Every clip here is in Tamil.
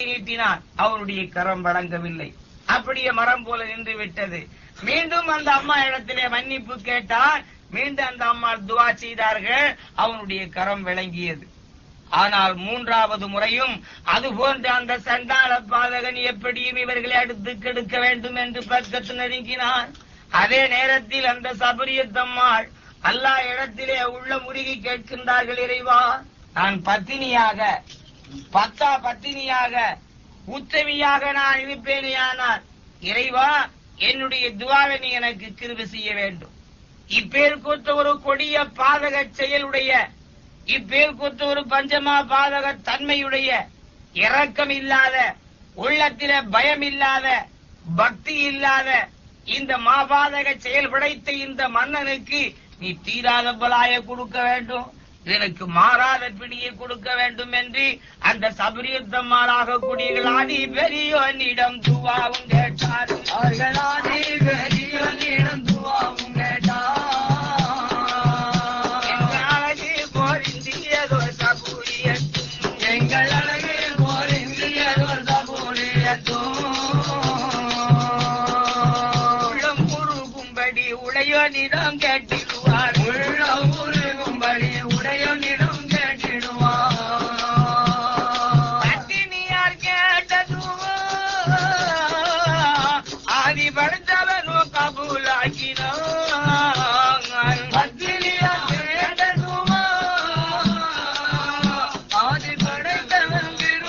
நீட்டினான் அவருடைய கரம் வழங்கவில்லை அப்படியே மரம் போல நின்று விட்டது மீண்டும் அந்த அம்மா இடத்திலே மன்னிப்பு கேட்டால் மீண்டும் அந்த அம்மா துவா செய்தார்கள் அவனுடைய கரம் விளங்கியது ஆனால் மூன்றாவது முறையும் அது போன்ற அந்த சண்டாள பாதகன் எப்படியும் இவர்களை அடுத்து கெடுக்க வேண்டும் என்று பக்கத்து நெருங்கினான் அதே நேரத்தில் அந்த சபரியத்தம்மாள் அல்லாஹ் இடத்திலே உள்ள முருகி கேட்கின்றார்கள் இறைவா நான் பத்தினியாக பத்தா பத்தினியாக உத்தமியாக நான் இருப்பேனேயானால் இறைவா என்னுடைய துவாவை நீ எனக்கு கிருபை செய்ய வேண்டும் இப்பேர் கொத்த ஒரு கொடிய பாதக செயலுடைய இப்பேர் கொத்த ஒரு பஞ்சமா பாதக தன்மையுடைய இரக்கம் இல்லாத உள்ளத்தில பயம் இல்லாத பக்தி இல்லாத இந்த மாபாதக செயல் படைத்த இந்த மன்னனுக்கு நீ தீராத பலாய கொடுக்க வேண்டும் எனக்கு மாறாத பிடியை கொடுக்க வேண்டும் என்று அந்த சபரியத்தம்மாளாக கூடியர்களாதி பெரியோனிடம் துவாவும் கேட்டார் அவர்களாதி பெரியோனிடம் துவாவும் எங்கள் அழகு போரிந்தியதொரு சபூரியத்தும் எங்கள் அழகு போர் இந்தியதோர் உள்ளம் உருகும்படி உடையோனிடம் கேட்டிடுவார் உள்ளம் உருகும்படி உடையனிடம் கேட்டிடுவான் பத்தினியார் கேட்டதும் ஆதி படுத்தவனோ கபூலாக்கினான் பத்தினியா கேட்டதுமா ஆதி படைத்தவன்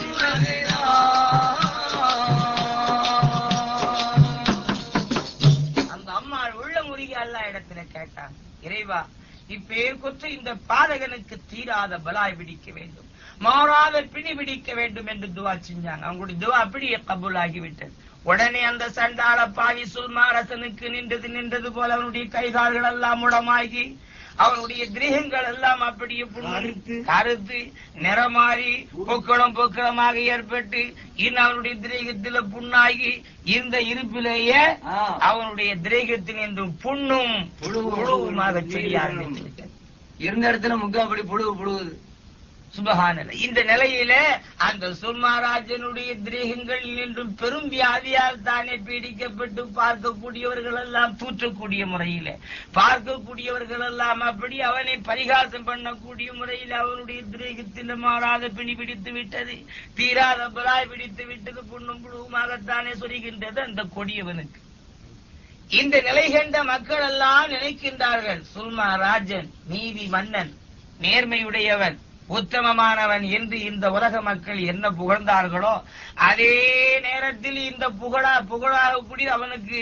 விரும்புகிறான் அந்த அம்மா உள்ள முருகி அல்லா இடத்துல கேட்டான் இறைவா இப்பேர் கொத்து இந்த பாதகனுக்கு தீராத பலாய் பிடிக்க வேண்டும் மாறாத பிணி பிடிக்க வேண்டும் என்று துவா செஞ்சாங்க அவங்களுடைய துவா அப்படியே கபூலாகி விட்டது உடனே அந்த சண்டாள பாவி சுல்மாரசனுக்கு நின்றது நின்றது போல அவனுடைய கைகால்கள் எல்லாம் முடமாகி அவனுடைய கிரகங்கள் எல்லாம் அப்படியே புண்ணு- கருத்து. கருத்து நிறமாறி பொக்களம் பொக்களமாக ஏற்பட்டு இன்னும் அவனுடைய திரேகத்தில புண்ணாகி இந்த இருப்பிலேயே ஆ. அவனுடைய திரேகத்தின் என்றும் புண்ணும் புழுவும் புழுவுமாக செய்ய புழுவும். ஆரம்பித்து விட்டது. இருந்த இடத்துல முக்காப்படி புழுவு புழுவுது சுபஹானல்ல இந்த நிலையில அந்த சுல்மாராஜனுடைய திரேகங்கள் என்றும் பெரும் வியாதியால் தானே பீடிக்கப்பட்டு பார்க்கக்கூடியவர்கள் எல்லாம் தூற்றக்கூடிய முறையில பார்க்கக்கூடியவர்கள் எல்லாம் அப்படி அவனை பரிகாசம் பண்ணக்கூடிய முறையில் அவனுடைய திரேகத்தில் மாறாத பிணி பிடித்து விட்டது தீராத பலாய் பிடித்து விட்டது புண்ணும் புழுவுமாகத்தானே சொல்கின்றது அந்த கொடியவனுக்கு இந்த நிலை கண்ட மக்கள் எல்லாம் நினைக்கின்றார்கள் சுல்மா ராஜன் நீதி மன்னன் நேர்மையுடையவன் உத்தமமானவன் என்று இந்த உலக மக்கள் என்ன புகழ்ந்தார்களோ அதே நேரத்தில் இந்த புகழா புகழாக கூடிய அவனுக்கு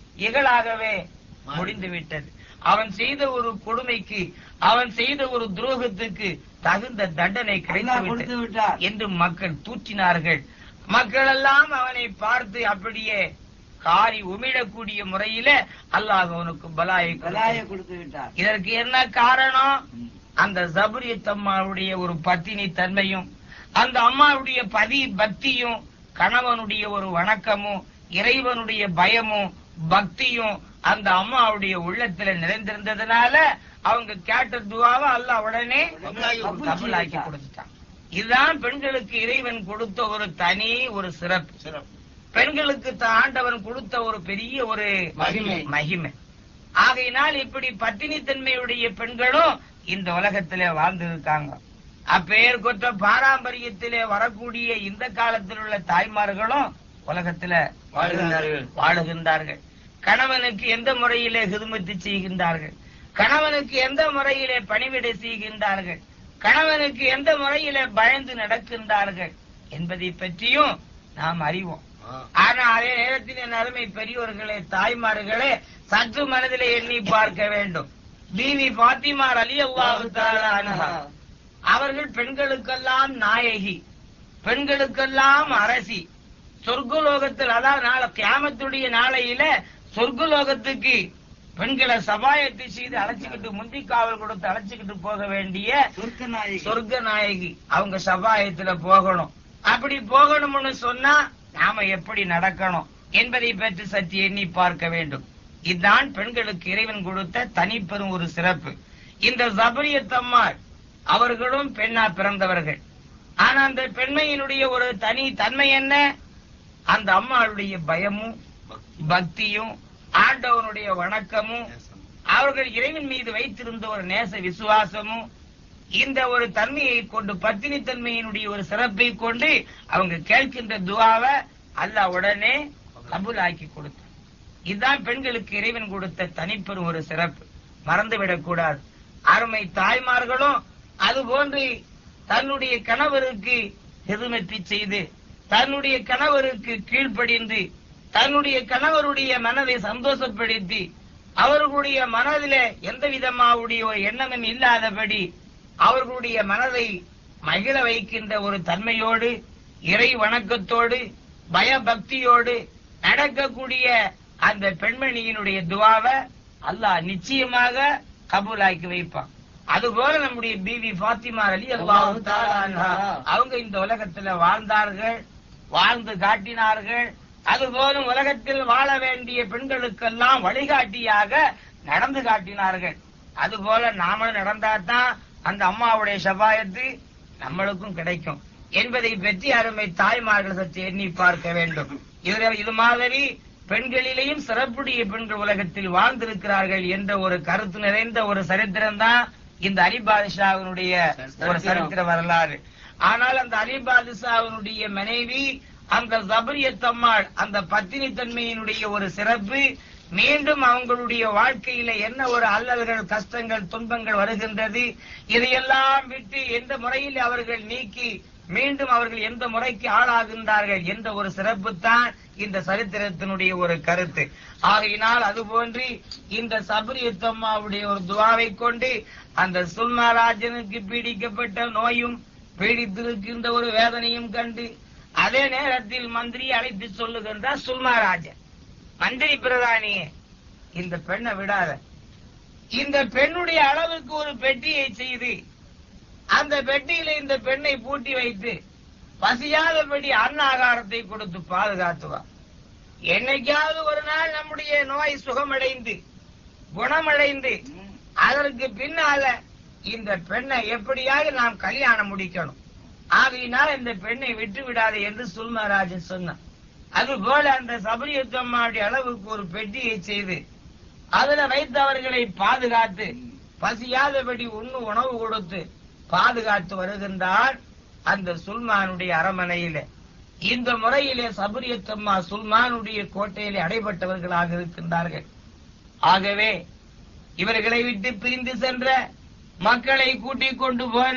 இகழாகவே முடிந்து விட்டது அவன் செய்த ஒரு கொடுமைக்கு அவன் செய்த ஒரு துரோகத்துக்கு தகுந்த தண்டனை அல்லாஹ் கிடைத்து கொடுத்து விட்டது விட்டார் என்று மக்கள் தூற்றினார்கள் மக்கள் எல்லாம் அவனை பார்த்து அப்படியே காரி உமிழக்கூடிய முறையில அல்லாஹ் அவனுக்கு பலாயை கலாய கொடுத்தான். கொடுத்து விட்டார் இதற்கு என்ன காரணம் அந்த ஜபரியத் அம்மாவுடைய ஒரு பத்தினி தன்மையும் அந்த அம்மாவுடைய பதி பக்தியும் கணவனுடைய ஒரு வணக்கமும் இறைவனுடைய பயமும் பக்தியும் அந்த அம்மாவுடைய உள்ளத்துல நிறைந்திருந்ததுனால அவங்க கேட்ட துவாவை அல்லாஹ் உடனே கபூலாக்கி கொடுத்துட்டான் இதுதான் பெண்களுக்கு இறைவன் கொடுத்த ஒரு தனி ஒரு சிறப்பு பெண்களுக்கு த- ஆண்டவன் கொடுத்த ஒரு பெரிய ஒரு மகிமை. மகிமை ஆகையினால் இப்படி பத்தினித்தன்மையுடைய பெண்களும் இந்த உலகத்திலே வாழ்ந்திருக்காங்க அப்பெயர் கொற்ற பாரம்பரியத்திலே வரக்கூடிய இந்த காலத்தில் உள்ள தாய்மார்களும் உலகத்துல வாழ்கின்றார்கள். வாழுகின்றார்கள் கணவனுக்கு எந்த முறையிலே ஹிதுமத்து செய்கின்றார்கள் கணவனுக்கு எந்த முறையிலே பணிவிடை செய்கின்றார்கள் கணவனுக்கு எந்த முறையிலே பயந்து நடக்கின்றார்கள் என்பதை பற்றியும் நாம் அறிவோம் ஆனா அதே நேரத்தில் என் அருமை பெரியோர்களே தாய்மார்களே சற்று மனதிலே எண்ணி பார்க்க வேண்டும் பிவி பாத்திமார் அலி அல்லாஹு அவர்கள் பெண்களுக்கெல்லாம் நாயகி பெண்களுக்கெல்லாம் அரசி சொர்க்கலோகத்தில் அதாவது நாளை கியாமத்துடைய நாளையில சொர்க்கலோகத்துக்கு பெண்களை சபாயத்தை செய்து அழைச்சுக்கிட்டு முந்தி காவல் கொடுத்து அழைச்சுக்கிட்டு போக வேண்டிய சொர்க்க நாயகி சொர்க்க நாயகி அவங்க சபாயத்துல போகணும் அப்படி போகணும்னு சொன்னா நாம எப்படி நடக்கணும் என்பதை பற்றி சற்று எண்ணி பார்க்க வேண்டும் இதுதான் பெண்களுக்கு இறைவன் கொடுத்த தனிப்பெரும் ஒரு சிறப்பு இந்த ஜபரியத்தம்மாள் அவர்களும் பெண்ணா பிறந்தவர்கள் ஆனா அந்த பெண்மையினுடைய ஒரு தனி தன்மை என்ன அந்த அம்மாளுடைய பயமும் பக்தியும் ஆண்டவனுடைய வணக்கமும் அவர்கள் இறைவன் மீது வைத்திருந்த ஒரு நேச விசுவாசமும் இந்த ஒரு தன்மையை கொண்டு பத்தினி தன்மையினுடைய ஒரு சிறப்பை கொண்டு அவங்க கேட்கின்ற துவாவை அல்லாஹ் உடனே கபூலாக்கி கொடுத்தார் இதுதான் பெண்களுக்கு இறைவன் கொடுத்த தனிப்பெரும் ஒரு சிறப்பு மறந்துவிடக் கூடாது அருமை தாய்மார்களும் அது போன்று தன்னுடைய கணவருக்கு எதுமத்தி செய்து தன்னுடைய கணவருக்கு கீழ்ப்படிந்து தன்னுடைய கணவருடைய மனதை சந்தோஷப்படுத்தி அவர்களுடைய மனதிலே எந்த விதமாவுடைய ஒரு எண்ணமும் இல்லாதபடி அவர்களுடைய மனதை மகிழ வைக்கின்ற ஒரு தன்மையோடு இறை வணக்கத்தோடு பயபக்தியோடு நடக்கக்கூடிய அந்த பெண்மணியினுடைய துவாவை அல்லாஹ் நிச்சயமாக கபூலாக்கி வைப்பான் அதுபோல நம்முடைய பிவி ஃபாத்திமா அலி அல்லாஹு தஆலா அன்ஹா, அவங்க இந்த உலகத்துல வாழ்ந்தார்கள் வாழ்ந்து காட்டினார்கள் அதுபோலும் உலகத்தில் வாழ வேண்டிய பெண்களுக்கெல்லாம் வழிகாட்டியாக நடந்து காட்டினார்கள் அதுபோல நாமளும் நடந்தாதான் அந்த அம்மாவுடைய ஷபாயத்து நம்மளுக்கும் கிடைக்கும் என்பதை பற்றி அருமை தாய்மார்கள் சற்று எண்ணி பார்க்க வேண்டும் இதுல இது மாதிரி பெண்களிலேயும் சிறப்புடைய பெண்கள் உலகத்தில் வாழ்ந்திருக்கிறார்கள் என்ற ஒரு கருத்து நிறைந்த ஒரு சரித்திரம் தான் இந்த அலி பாதுஷாவினுடைய ஒரு சரித்திர வரலாறு ஆனால் அந்த அலி பாதுஷாவினுடைய மனைவி அந்த ஜபரியத்தம்மாள் அந்த பத்தினி தன்மையினுடைய ஒரு சிறப்பு மீண்டும் அவங்களுடைய வாழ்க்கையில என்ன ஒரு அல்லல்கள் கஷ்டங்கள் துன்பங்கள் வருகின்றது இதையெல்லாம் விட்டு எந்த முறையில் அவர்கள் நீக்கி மீண்டும் அவர்கள் எந்த முறைக்கு ஆளாகின்றார்கள் என்ற ஒரு சிறப்பு தான் இந்த சரித்திரத்தினுடைய ஒரு கருத்து ஆகையினால் அதுபோன்று இந்த சபரியத்தம்மாவுடைய ஒரு துவாவை கொண்டு அந்த சுல்மாராஜனுக்கு பீடிக்கப்பட்ட நோயும் பீடித்திருக்கின்ற ஒரு வேதனையும் கண்டு அதே நேரத்தில் மந்திரி அழைத்து சொல்லுகின்றார் சுல்மாராஜன் மந்திரி பிரதானியே இந்த பெண்ணை விடாத இந்த பெண்ணுடைய அளவுக்கு ஒரு பெட்டியை செய்து அந்த பெட்டியில இந்த பெண்ணை பூட்டி வைத்து பசியாதபடி அன்னாகாரத்தை கொடுத்து பாதுகாத்துவா என்னைக்காவது ஒரு நாள் நம்முடைய நோய் சுகமடைந்து குணமடைந்து அதற்கு பின்னால இந்த பெண்ணை எப்படியாக நாம் கல்யாணம் முடிக்கணும் ஆகையினால் இந்த பெண்ணை விட்டு விடாது என்று சுல்மராஜன் சொன்னான் அதுபோல அந்த சபரியத்தம்மாவுடைய அளவுக்கு ஒரு பெட்டியை செய்து அதுல வைத்து அவர்களை பாதுகாத்து பசியாதபடி உண்ணு உணவு கொடுத்து பாதுகாத்து வருகின்றார் அந்த சுல்மானுடைய அரமனையில இந்த முறையிலே சபரியத்தம்மா சுல்மானுடைய கோட்டையிலே அடைபட்டவர்களாக இருக்கின்றார்கள் ஆகவே இவர்களை விட்டு பிரிந்து சென்ற மக்களை கூட்டிக் கொண்டு போன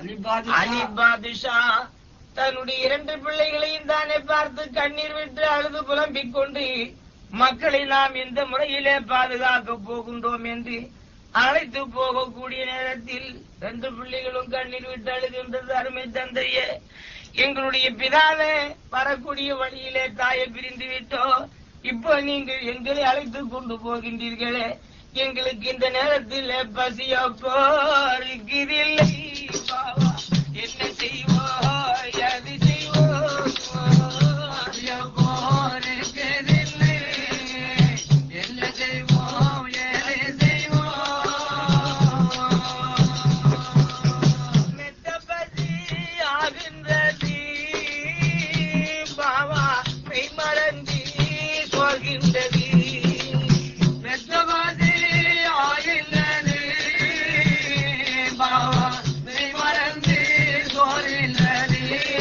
அலி பாதுஷா தன்னுடைய இரண்டு பிள்ளைகளையும் தானே பார்த்து கண்ணீர் விட்டு அழுது புலம்பிக் கொண்டு மக்களை நாம் எந்த முறையிலே பாதுகாக்க போகின்றோம் என்று அழைத்து போகக்கூடிய நேரத்தில் ரெண்டு பிள்ளைகளும் கண்ணீர் விட்டு அழுகின்றது அருமை தந்தையே எங்களுடைய பிதாவே வரக்கூடிய வழியிலே தாயை பிரிந்து விட்டோம் இப்போ நீங்கள் எங்களை அழைத்து கொண்டு போகின்றீர்களே எங்களுக்கு இந்த நேரத்தில் பசியோ போருக்கிறதில்லை பாவா என்ன செய்வோம் எது செய்வோம் பசியோ போருக்கிறதில்லை என்ன செய்வோம் எது செய்வோம் மெத்த பசி ஆகின்றது பாவா மெய் மறந்தி சொல்கின்றது மெத்த பசி ஆகின்றது பாவா மெய் மறந்தி சொல்கின்றது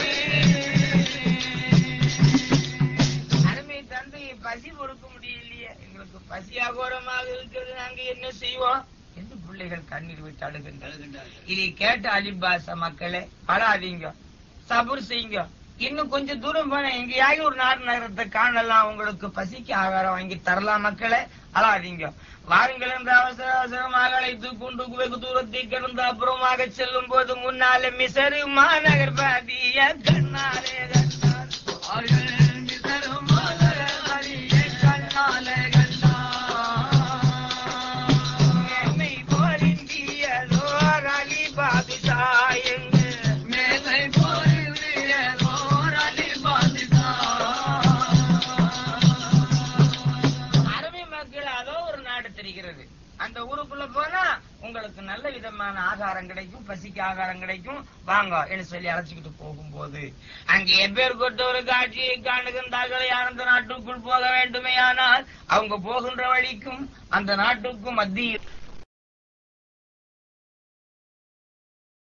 அருமை தந்தையை பசி பொறுக்க முடியலையே எங்களுக்கு பசி அகோரமாக இருக்கிறது நாங்க என்ன செய்வோம் என்று பிள்ளைகள் கண்ணீர் விட்டு அழுகின்றனர் இதை கேட்ட அலிபாச மக்களே அழாதீங்க சபுர் செய்யுங்க இன்னும் கொஞ்சம் தூரம் போன எங்கேயாவது ஒரு நாடு நகரத்தை காணலாம் உங்களுக்கு பசிக்கு ஆகாரம் வாங்கி தரலாம் மக்களே அழாதீங்க வாருங்கள் என்று அவசர அவசரமாக அழைத்து கொண்டு வெகு தூரத்தை கடந்து அப்புறமாக செல்லும் போது முன்னாலே மிசரு மாநகர் பாதிய கண்ணாலே கண்டார் அவர்கள் மிசரு மாநகர் பாதிய கண்ணாலே கண்டார் என்னை போரிந்தியதோ அலி பாதுஷா எங்கு மேலை போரிந்தியதோ அலி பாதுஷா அருமை மக்கள் அதோ ஒரு நாடு தெரிகிறது அந்த ஊருக்குள்ள போனா உங்களுக்கு நல்ல விதமான ஆகாரம் ஆகாரம் கிடைக்கும் பசிக்கு ஆகாரம் கிடைக்கும் வாங்க என்று சொல்லி அழைச்சிக்கிட்டு போகும்போது அங்கே எப்பேர் கொண்ட ஒரு காட்சியை காணுகின்றார்கள் யார் அந்த நாட்டுக்குள் போக வேண்டுமே ஆனால் அவங்க போகின்ற வழிக்கும் அந்த நாட்டுக்கும் மத்தியில்